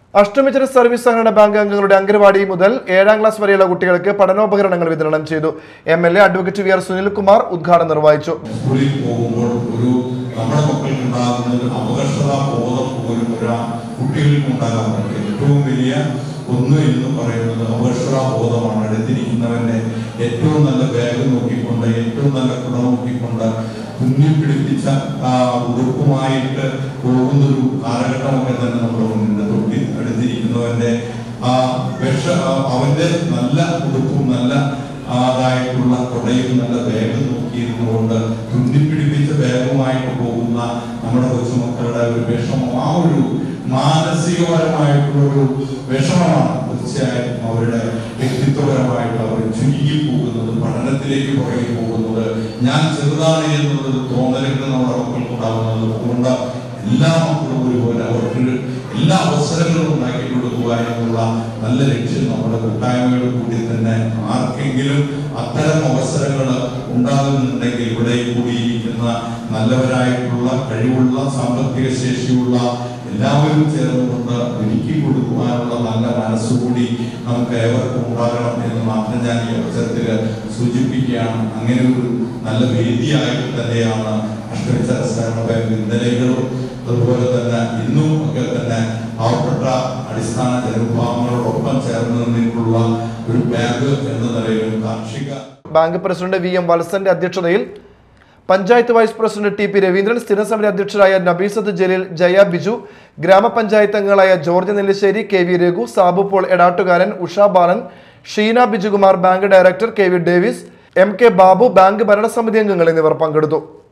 അഷ്ടമിച്ചിര service സഹകരണ bank അംഗങ്ങളുടെ അംഗൻവാടി മുതൽ ഏഴാം ക്ലാസ് വരെയുള്ള കുട്ടികൾക്ക് പഠനോപകരണങ്ങൾ വിതരണം ചെയ്തു M L A advocate V R Sunilkumar ഉദ്ഘാടനം നിർവഹിച്ചു സ്കൂളിൽ പോകുമ്പോൾ ഒരു നമ്മുടെ മക്കൾക്ക് ഉണ്ടാകുന്ന ഒരു അപകർഷതാ ബോധം പോലും ഒരു കുട്ടികൾക്ക് ഉണ്ടാകാറുണ്ട് ഏറ്റവും വലിയ ഒന്ന് എന്ന് പറയുന്നത് അപകർഷതാ ബോധമാണ് അടുത്തിരിക്കുന്നവന്റെ ഏറ്റവും നല്ല ബാഗ് നോക്കിക്കൊണ്ട് ഏറ്റവും നല്ല കുട നോക്കിക്കൊണ്ട് കുഞ്ഞി പിടിപ്പിച്ച ആ ഉടുപ്പുമായിട്ട് പോകുന്ന ഒരു കാലഘട്ടമൊക്കെ തന്നെ നമ്മുടെ മുന്നിൽ തൊട്ടി അടുത്തിരിക്കുന്നവന്റെ ആ വിഷ ആ- അവന്റെ നല്ല ഉടുപ്പും നല്ല അതായിട്ടുള്ള കൊടയും നല്ല ബാഗ് നോക്കിയിരുന്നുകൊണ്ട് തുന്നിപ്പിടിപ്പിച്ച ബാഗുമായിട്ട് പോകുന്ന നമ്മുടെ കൊച്ചുമക്കളുടെ ഒരു വിഷമം ആ ഒരു മാനസികപരമായിട്ടുള്ള ഒരു വിഷമമാണ് തീർച്ചയായും അവരുടെ വ്യക്തിത്വപരമായിട്ട് അവർ ചുരുങ്ങി പോകുന്നത് പഠനത്തിലേക്ക് പുറകെ പോകുന്നത് ഞാൻ ചെറുതാണ് എന്നുള്ളൊരു തോന്നലുകൾ നമ്മുടെ മക്കൾക്ക് ഉണ്ടാകുന്നത് അതുകൊണ്ട് എല്ലാ മക്കളും ഒരുപോലെ അവർക്ക് എല്ലാ അവസരങ്ങളും ഉണ്ടാക്കി കൊടുക്കുക എന്നുള്ള നല്ല ലക്ഷ്യം നമ്മുടെ കൂട്ടായ്മയോട് കൂടി തന്നെ ആർക്കെങ്കിലും അത്തരം അവസരങ്ങൾ ഉണ്ടാകുന്നുണ്ടെങ്കിൽ ഇവിടെ കൂടിയിരിക്കുന്ന നല്ലവരായിട്ടുള്ള കഴിവുള്ള സാമ്പത്തിക ശേഷിയുള്ള എല്ലാവരും ചേർന്നുകൊണ്ട് ഒരുക്കി കൊടുക്കുവാനുള്ള നല്ല മനസ്സുകൂടി നമുക്ക് ഏവർക്കും ഉണ്ടാകണം എന്ന് മാത്രം ഞാൻ ഈ അവസരത്തിൽ സൂചിപ്പിക്കുകയാണ് അങ്ങനെ ഒരു നല്ല വേദിയായിട്ട് തന്നെയാണ് അഷ്ടമിച്ച സഹകരണ ബാങ്ക് ഇന്നലെകളും അതുപോലെ തന്നെ ഇന്നും ഒക്കെ തന്നെ പാവപ്പെട്ട അടിസ്ഥാന ജനവിഭാഗങ്ങളോടൊപ്പം ചേർന്ന് നിന്നിട്ടുള്ള ഒരു ബാങ്ക് എന്ന നിലയിലും കാർഷിക ബാങ്ക് പ്രസിഡന്റ് വി എം വത്സന്റെ അധ്യക്ഷതയിൽ panchayat vice president T P Raveendran സ്ഥിരസമിതി അധ്യക്ഷരായ നബീസത്ത് ജലീൽ ജയ ബിജു ഗ്രാമപഞ്ചായത്ത് അംഗങ്ങളായ George Nellissery K V Raghu Sabu Paul Edattukaran Usha Balan Sheena Bijukumar bank director K V Davis M K Babu bank ഭരണസമിതി അംഗങ്ങൾ എന്നിവർ പങ്കെടുത്തു